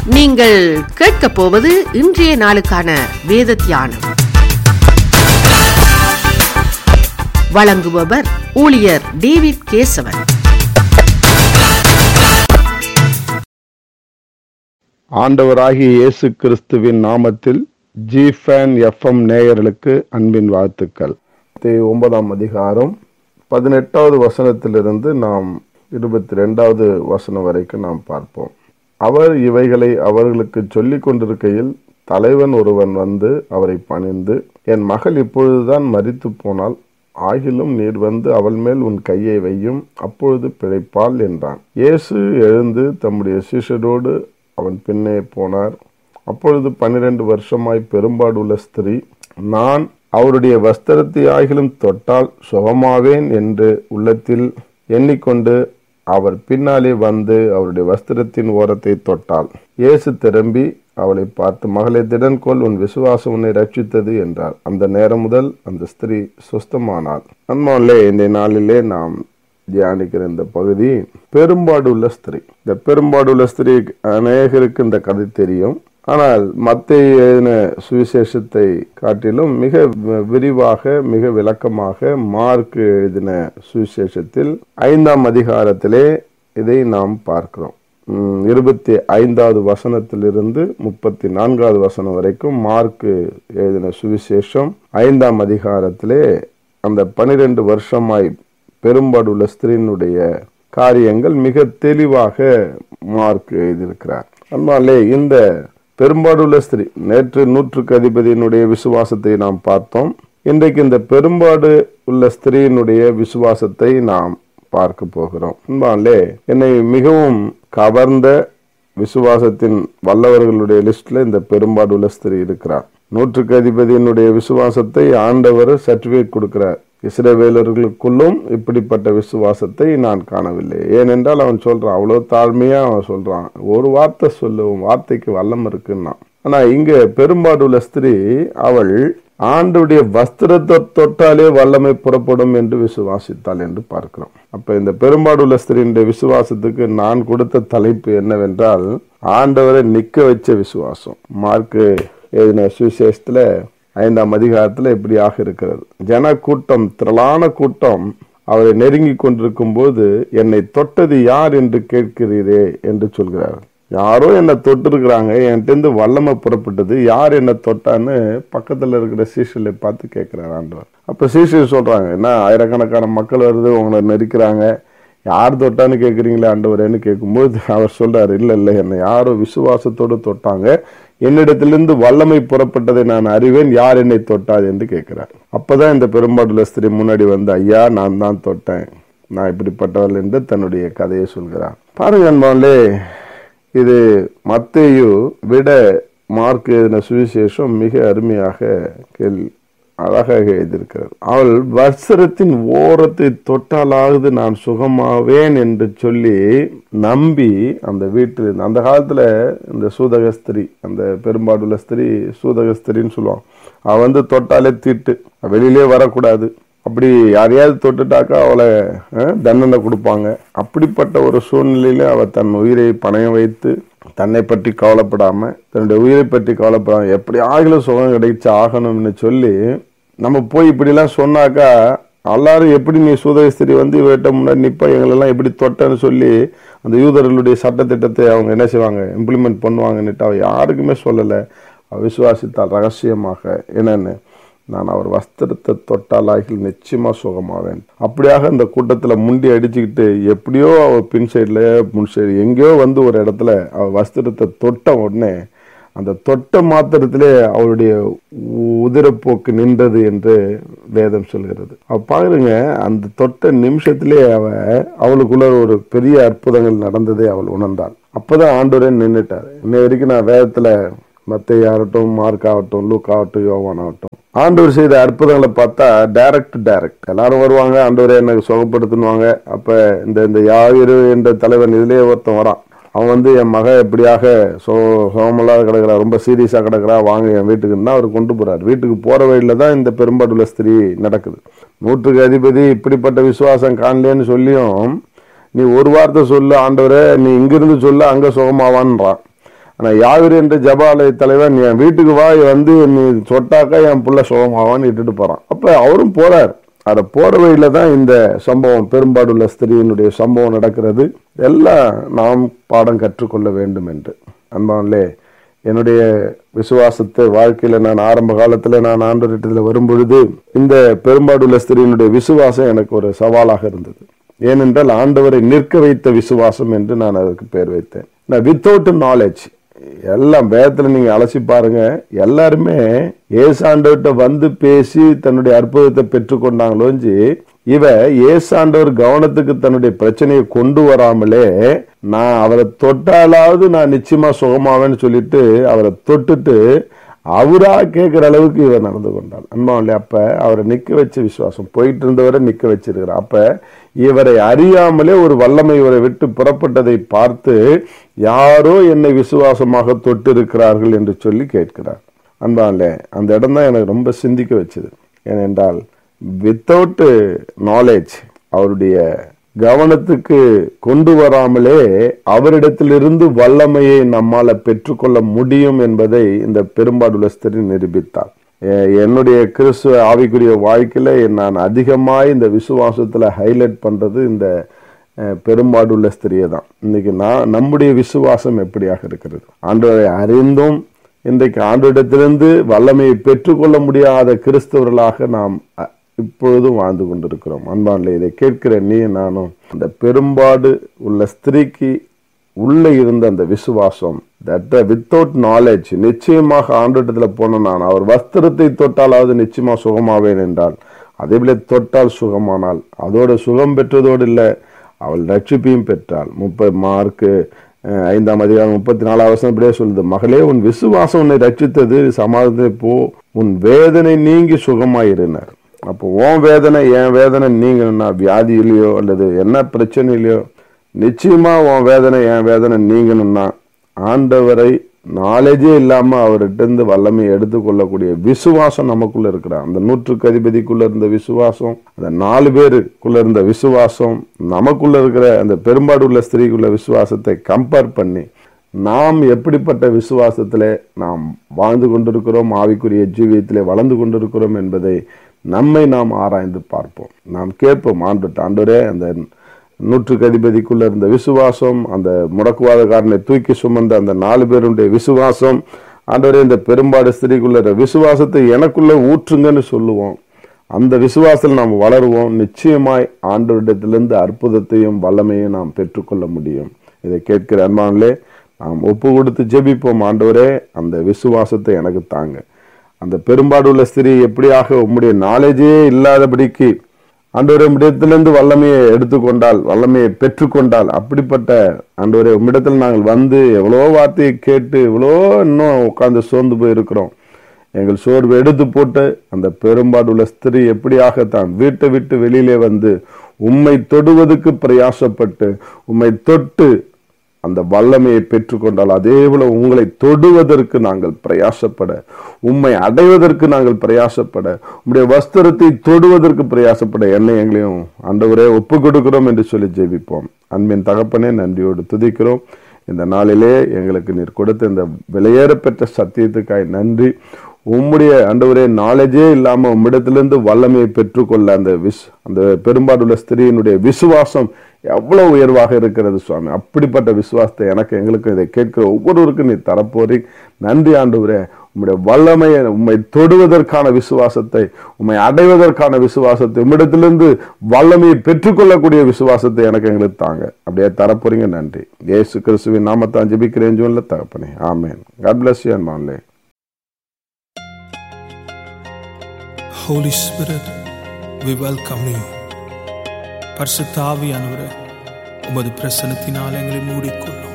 நீங்கள் கேட்கப் போவது இன்றைய நாளுக்கான வேத தியானம் வழங்குபவர் ஊழியர் டேவிட் கேசவன் ஆண்டவராகிய இயேசு கிறிஸ்துவின் நாமத்தில் ஜிஃபேன் எஃப்எம் நேயர்களுக்கு அன்பின் வாழ்த்துக்கள் மத்தேயு ஒன்பதாம் அதிகாரம் பதினெட்டாவது வசனத்திலிருந்து நாம் இருபத்தி ரெண்டாவது வசனம் வரைக்கும் நாம் பார்ப்போம் அவர் இவைகளை அவர்களுக்கு சொல்லிக் கொண்டிருக்கையில் தலைவன் ஒருவன் வந்து அவரை பணிந்து என் மகள் இப்பொழுதுதான் மரித்து போனால் ஆகிலும் நீர் வந்து அவள் மேல் உன் கையை வையும் அப்பொழுது பிழைப்பாள் என்றான் இயேசு எழுந்து தம்முடைய சிஷ்யரோடு அவன் பின்னே போனார் அப்பொழுது பன்னிரண்டு வருஷமாய் பெரும்பாடுள்ள ஸ்திரீ நான் அவருடைய வஸ்திரத்தை ஆகிலும் தொட்டால் சுகமாவேன் என்று உள்ளத்தில் எண்ணிக்கொண்டு அவர் பின்னாலே வந்து அவருடைய வஸ்திரத்தின் ஓரத்தை தொட்டாள் இயேசு திரும்பி அவளை பார்த்து மகளே திடன்கொள் உன் விசுவாசம் உன்னை ரட்சித்தது என்றார் அந்த நேரம் முதல் அந்த ஸ்திரீ சுஸ்தமானாள் அன்பாலே இந்த நாளிலே நாம் தியானிக்கிற இந்த பகுதி பெரும்பாடுள்ள ஸ்திரீ இந்த பெரும்பாடுள்ள ஸ்திரீ அநேகருக்கு இந்த கதை தெரியும் ஆனால் மத்திய எழுதின சுவிசேஷத்தை காட்டிலும் மிக விரிவாக மிக விளக்கமாக மார்க் எழுதின சுவிசேஷத்தில் ஐந்தாம் அதிகாரத்திலே இதை நாம் பார்க்கிறோம் உம், இருபத்தி ஐந்தாவது வசனத்திலிருந்து முப்பத்தி நான்காவது வசனம் வரைக்கும் மார்க் எழுதின சுவிசேஷம் ஐந்தாம் அதிகாரத்திலே அந்த பனிரெண்டு வருஷமாய் பெரும்பாடுள்ள ஸ்திரீனுடைய காரியங்கள் மிக தெளிவாக மார்க் எழுதியிருக்கிறார் அன்பாலே இந்த பெரும்பாடுள்ள ஸ்திரீ நேற்று நூற்றுக்கு அதிபதியினுடைய விசுவாசத்தை நாம் பார்த்தோம் இன்றைக்கு இந்த பெரும்பாடு உள்ள ஸ்திரீயினுடைய விசுவாசத்தை நாம் பார்க்க போகிறோம் அன்பாலே என்னை மிகவும் கவர்ந்த விசுவாசத்தின் வல்லவர்களுடைய லிஸ்ட்ல இந்த பெரும்பாடுள்ள ஸ்திரீ இருக்கிறார் நூற்றுக்கு அதிபதியினுடைய விசுவாசத்தை ஆண்டவர் சர்டிபிகேட் கொடுக்கிறார் இஸ்ரவேலர்களுக்குள்ளும் இப்படிப்பட்ட விசுவாசத்தை நான் காணவில்லை ஏனென்றால் அவன் சொல்றான் அவ்வளவு தாழ்மையா அவன் சொல்றான் ஒரு வார்த்தை சொல்லு உன் வார்த்தைக்கு வல்லம் இருக்குன்னா ஆனா இங்க பெரும்பாடுள்ள ஸ்திரீ அவள் ஆண்டுடைய வஸ்திரத்தை தொட்டாலே வல்லமை புறப்படும் என்று விசுவாசித்தாள் என்று பார்க்கிறோம் அப்ப இந்த பெரும்பாடுள்ள ஸ்திரீனுடைய விசுவாசத்துக்கு நான் கொடுத்த தலைப்பு என்னவென்றால் ஆண்டவரை நிக்க வச்ச விசுவாசம் மார்க்கு எழுதின சுவிசேஷத்துல ஐந்தாம் அதிகாரத்துல இப்படியாக இருக்கிறது ஜன கூட்டம் திரளான கூட்டம் அவரை நெருங்கி கொண்டிருக்கும் போது என்னை தொட்டது யார் என்று கேட்கிறீரே என்று சொல்கிறார் யாரோ என்னை தொட்டிருக்கிறாங்க என்கிட்ட வல்லமை புறப்பட்டது யார் என்ன தொட்டான்னு பக்கத்துல இருக்கிற சீஷலை பார்த்து கேட்கிறார் ஆண்டவர் அப்ப சீஷர் சொல்றாங்க என்ன ஆயிரக்கணக்கான மக்கள் வருது உங்களை நெருக்கிறாங்க யார் தொட்டான்னு கேட்குறீங்களே ஆண்டவரேன்னு கேட்கும்போது அவர் சொல்றாரு இல்ல இல்ல என்னை யாரோ விசுவாசத்தோடு தொட்டாங்க என்னிடத்திலிருந்து வல்லமை புறப்பட்டதை நான் அறிவேன் யார் என்னை தொட்டாது என்று கேட்கிறார் அப்பதான் இந்த பெரும்பாடுள்ள ஸ்திரீ முன்னாடி வந்து ஐயா நான் தான் தொட்டேன் நான் இப்படிப்பட்டவள் என்று தன்னுடைய கதையை சொல்கிறார் பாருங்க அன்பாலே இது மத்தேயு விட மார்க் எழுதின சுவிசேஷம் மிக அருமையாக கேள்வி அழகாக எழுதியிருக்கிறார் அவள் வஸ்திரத்தின் ஓரத்தை தொட்டாலாவது நான் சுகமாவேன் என்று சொல்லி நம்பி அந்த வீட்டில் அந்த காலத்துல இந்த சூதக ஸ்திரீ அந்த பெரும்பாடுள்ள ஸ்திரீ சூதக ஸ்திரின்னு சொல்லுவாங்க அவ வந்து தொட்டாலே தீட்டு வெளியிலே வரக்கூடாது அப்படி யாரையாவது தொட்டுட்டாக்கா அவளை அஹ், தண்டனை கொடுப்பாங்க அப்படிப்பட்ட ஒரு சூழ்நிலையில அவ தன் உயிரை பணயம் வைத்து தன்னை பற்றி கவலைப்படாம தன்னுடைய உயிரை பற்றி கவலைப்படாம எப்படி ஆகிலும் சுகம் கிடைச்சு ஆகணும்னு சொல்லி நம்ம போய் இப்படிலாம் சொன்னாக்கா எல்லாரும் எப்படி நீ சூதகஸ்திரி வந்து இவர்கிட்ட முன்னாடி நிப்பா எங்களெல்லாம் எப்படி தொட்டன்னு சொல்லி அந்த யூதர்களுடைய சட்டத்திட்டத்தை அவங்க என்ன செய்வாங்க இம்ப்ளிமெண்ட் பண்ணுவாங்கன்னுட்டு அவ யாருக்குமே சொல்லலை அவ விசுவாசித்தால் ரகசியமாக என்னன்னு நான் அவர் வஸ்திரத்தை தொட்டாலாகில் நிச்சயமா சுகமாவேன் அப்படியாக இந்த கூட்டத்துல முண்டி அடிச்சுக்கிட்டு எப்படியோ அவ பின் சைடுல முன் சைடு எங்கேயோ வந்து ஒரு இடத்துல அவ வஸ்திரத்தை தொட்ட உடனே அந்த தொட்ட மாத்திரத்திலே அவளுடைய உதிரப்போக்கு நின்றது என்று வேதம் சொல்கிறது அவ பாருங்க அந்த தொட்ட நிமிஷத்திலே அவ அவளுக்குள்ள ஒரு பெரிய அற்புதங்கள் நடந்ததை அவள் உணர்ந்தாள் அப்பதான் ஆண்டவரே நின்னுட்டார் இன்னை வரைக்கும் நான் வேதத்துல மத்தை ஆகட்டும் மார்க் ஆகட்டும் லூக் ஆகட்டும் யோவான் ஆகட்டும் ஆண்டவர் செய்த அற்புதங்களை பார்த்தா டைரக்ட் டைரக்ட் எல்லாரும் வருவாங்க ஆண்டவரே எனக்கு சுகப்படுத்துனுவாங்க அப்ப இந்த இந்த யாவிரு என்ற தலைவன் இதுலயே ஒருத்தன் வரான் அவன் வந்து என் மக எப்படியாக சோ சோமலாக கிடக்குறா ரொம்ப சீரியஸாக கிடக்குறா வாங்க என் வீட்டுக்குன்னா அவர் கொண்டு போறார் வீட்டுக்கு போற வழியில தான் இந்த பெரும்பாடுள்ள ஸ்திரீ நடக்குது நூற்றுக்கு அதிபதி இப்படிப்பட்ட விசுவாசம் காணலேன்னு சொல்லியும் நீ ஒரு வார்த்தை சொல்லு ஆண்டவரே நீ இங்கிருந்து சொல்லு அங்க சுகமாவான்றான் ஆனா யாவிரி என்ற ஜபாலய தலைவர் நீ என் வீட்டுக்கு வா வந்து நீ சொட்டாக்கா என் புள்ள சுகமாவான்னு இட்டுட்டு போறான் அப்ப அவரும் போறார் அத போற வழியில தான் இந்த சம்பவம் பெரும்பாடுள்ள ஸ்திரீயினுடைய சம்பவம் நடக்கிறது எல்லாம் நாம் பாடம் கற்றுக்கொள்ள வேண்டும் என்று அன்பான்லே என்னுடைய விசுவாசத்தை வாழ்க்கையில நான் ஆரம்ப காலத்துல நான் ஆண்டவரிடத்துல வரும் பொழுது இந்த பெரும்பாடுள்ள ஸ்திரீயினுடைய விசுவாசம் எனக்கு ஒரு சவாலாக இருந்தது ஏனென்றால் ஆண்டவரை நிற்க வைத்த விசுவாசம் என்று நான் அதற்கு பேர் வைத்தேன் வித்தவுட் நாலேஜ் எல்லாம் வேதத்துல நீங்க அலசி பாருங்க எல்லாருமே ஏசாண்டவர்கிட்ட வந்து பேசி தன்னுடைய அற்புதத்தை பெற்றுக்கொண்டாங்களோஞ்சி இவ ஏசாண்டவர் கவனத்துக்கு தன்னுடைய பிரச்சனையை கொண்டு வராமலே நான் அவரை தொட்டாலாவது நான் நிச்சயமா சுகமாவேன்னு சொல்லிட்டு அவரை தொட்டுட்டு அவரா கேட்கிற அளவுக்கு இவர் நடந்து கொண்டாள் அன்பாவில்லை அப்ப அவரை நிக்க வச்ச விசுவாசம் போயிட்டு இருந்தவரை நிக்க வச்சிருக்கிறார் அப்ப இவரை அறியாமலே ஒரு வல்லமை இவரை விட்டு புறப்பட்டதை பார்த்து யாரோ என்னை விசுவாசமாக தொட்டு இருக்கிறார்கள் என்று சொல்லி கேட்கிறார் அன்பாவில்லை அந்த இடம் தான் எனக்கு ரொம்ப சிந்திக்க வச்சது ஏனென்றால் வித்தவுட் நாலேஜ் அவருடைய கவனத்துக்கு கொண்டு வராமலே அவரிடத்திலிருந்து வல்லமையை நம்மால பெற்றுக்கொள்ள முடியும் என்பதை இந்த பெரும்பாடுள்ள ஸ்திரி நிரூபித்தார் என்னுடைய கிறிஸ்துவ ஆவிக்குரிய வாழ்க்கையில நான் அதிகமாய் இந்த விசுவாசத்துல ஹைலைட் பண்றது இந்த பெரும்பாடுள்ள ஸ்திரியை தான் இன்னைக்கு நான் நம்முடைய விசுவாசம் எப்படியாக இருக்கிறது ஆண்டவரை அறிந்தும் இன்றைக்கு ஆண்டோரிடத்திலிருந்து வல்லமையை பெற்றுக்கொள்ள முடியாத கிறிஸ்தவர்களாக நாம் இப்பொழுதும் வாழ்ந்து கொண்டிருக்கிறோம் அன்பான்ல இதை கேட்கிற நீ நானும் அந்த பெரும்பாடு உள்ள ஸ்திரீக்கு உள்ள இருந்த அந்த விசுவாசம் தட் வித்தவுட் நாலேஜ் நிச்சயமாக ஆண்டோட்டத்துல போன நான் அவர் வஸ்திரத்தை தொட்டாலாவது நிச்சயமா சுகமாவேன் என்றால் அதே போல தொட்டால் சுகமானால் அதோட சுகம் பெற்றதோடு இல்லை அவள் ரட்சிப்பையும் பெற்றாள் முப்பது மார்க்கு ஐந்தாம் அதிகாரம் முப்பத்தி நாலாம் வருஷம் இப்படியே சொல்லுது மகளே உன் விசுவாசம் உன்னை ரட்சித்தது சமாதத்தை போ உன் வேதனை நீங்கி சுகமாயிருந்தார் அப்போ உன் வேதனை என் வேதனை நீங்கணும்னா வியாதியிலையோ அல்லது என்ன பிரச்சனையிலையோ நிச்சயமா உன் வேதனை என் வேதனை நீங்கணும்னா ஆண்டவரை நாலேஜே இல்லாம அவர்கிட்ட இருந்து வல்லமை எடுத்துக்கொள்ளக்கூடிய விசுவாசம் நமக்குள்ள இருக்கிற அந்த நூற்றுக்கு அதிபதிக்குள்ள இருந்த விசுவாசம் அந்த நாலு பேருக்குள்ள இருந்த விசுவாசம் நமக்குள்ள இருக்கிற அந்த பெரும்பாடு உள்ள ஸ்திரீக்குள்ள விசுவாசத்தை கம்பேர் பண்ணி நாம் எப்படிப்பட்ட விசுவாசத்திலே நாம் வாழ்ந்து கொண்டிருக்கிறோம் ஆவிக்குரிய ஜீவியத்திலே வளர்ந்து கொண்டிருக்கிறோம் என்பதை நம்மை நாம் ஆராய்ந்து பார்ப்போம் நாம் கேட்போம் ஆண்டு ஆண்டோரே அந்த நூற்றுக்கு அதிபதிக்குள்ள இருந்த விசுவாசம் அந்த முடக்குவாதக்காரனை தூக்கி சுமந்த அந்த நாலு பேருடைய விசுவாசம் ஆண்டவரே இந்த பெரும்பாடு ஸ்திரீக்குள்ள விசுவாசத்தை எனக்குள்ள ஊற்றுங்கன்னு சொல்லுவோம் அந்த விசுவாசத்தில் நாம் வளருவோம் நிச்சயமாய் ஆண்டவரிடத்திலிருந்து அற்புதத்தையும் வல்லமையும் நாம் பெற்றுக்கொள்ள முடியும் இதை கேட்கிற அன்பானிலே நாம் ஒப்பு கொடுத்து ஜெபிப்போம் ஆண்டவரே அந்த விசுவாசத்தை எனக்கு தாங்க அந்த பெரும்பாடுள்ள ஸ்திரீ எப்படியாக உம்முடைய நாலேஜே இல்லாதபடிக்கு ஆண்டவரே உம்மிடத்திலிருந்து வல்லமையை எடுத்துக்கொண்டால் வல்லமையை பெற்றுக்கொண்டால் அப்படிப்பட்ட ஆண்டவரே உம்மிடத்தில் நாங்கள் வந்து எவ்வளோ வார்த்தையை கேட்டு எவ்வளோ இன்னும் உட்கார்ந்து சோர்ந்து போயிருக்கிறோம் எங்கள் சோர்வு எடுத்து போட்டு அந்த பெரும்பாடுள்ள ஸ்திரீ எப்படியாக தான் வீட்டை விட்டு வெளியிலே வந்து உம்மை தொடுவதற்கு பிரயாசப்பட்டு உம்மை தொட்டு அந்த வல்லமையை பெற்றுக்கொண்டால் அதே போல உங்களை தொடுவதற்கு நாங்கள் பிரயாசப்பட உம்மை அடைவதற்கு நாங்கள் பிரயாசப்பட உம்முடைய வஸ்திரத்தை தொடுவதற்கு பிரயாசப்பட என்னை எங்களையும் ஆண்டவரே ஒப்பு கொடுக்கிறோம் என்று சொல்லி ஜெபிப்போம் அன்பின் தகப்பனே நன்றியோடு துதிக்கிறோம் இந்த நாளிலே எங்களுக்கு நீர் கொடுத்த இந்த விலையேற பெற்ற சத்தியத்துக்காய் நன்றி உம்முடைய ஆண்டவரே நாலேஜே இல்லாம உம்மிடத்திலிருந்து வல்லமையை பெற்றுக்கொள்ள அந்த விஸ் அந்த பெரும்பாடுள்ள ஸ்திரீயினுடைய விசுவாசம் எவ்வளவு உயர்வாக இருக்கிறது சுவாமி அப்படிப்பட்ட விசுவாசத்தை எனக்கு எங்களுக்கு இதை கேட்கிற ஒவ்வொருவருக்கும் நீ தரப்போறீ நன்றி ஆண்டவரே உம்முடைய வல்லமையை உம்மை தொடுவதற்கான விசுவாசத்தை உம்மை அடைவதற்கான விசுவாசத்தை உம்மிடத்திலிருந்து வல்லமையை பெற்றுக்கொள்ளக்கூடிய விசுவாசத்தை எனக்கு எங்களுக்கு தாங்க அப்படியே தரப்போறீங்க நன்றி ஏசு கிறிஸ்துவின் நாமத்தான் ஜெபிக்கிறேன் ஜூன்ல தகப்பனே amen God bless you and Holy Spirit, we welcome you. பரிசுத்த ஆவியானவரே உமது பிரசனத்தினால் எங்களை மூடிக்கொள்ளும்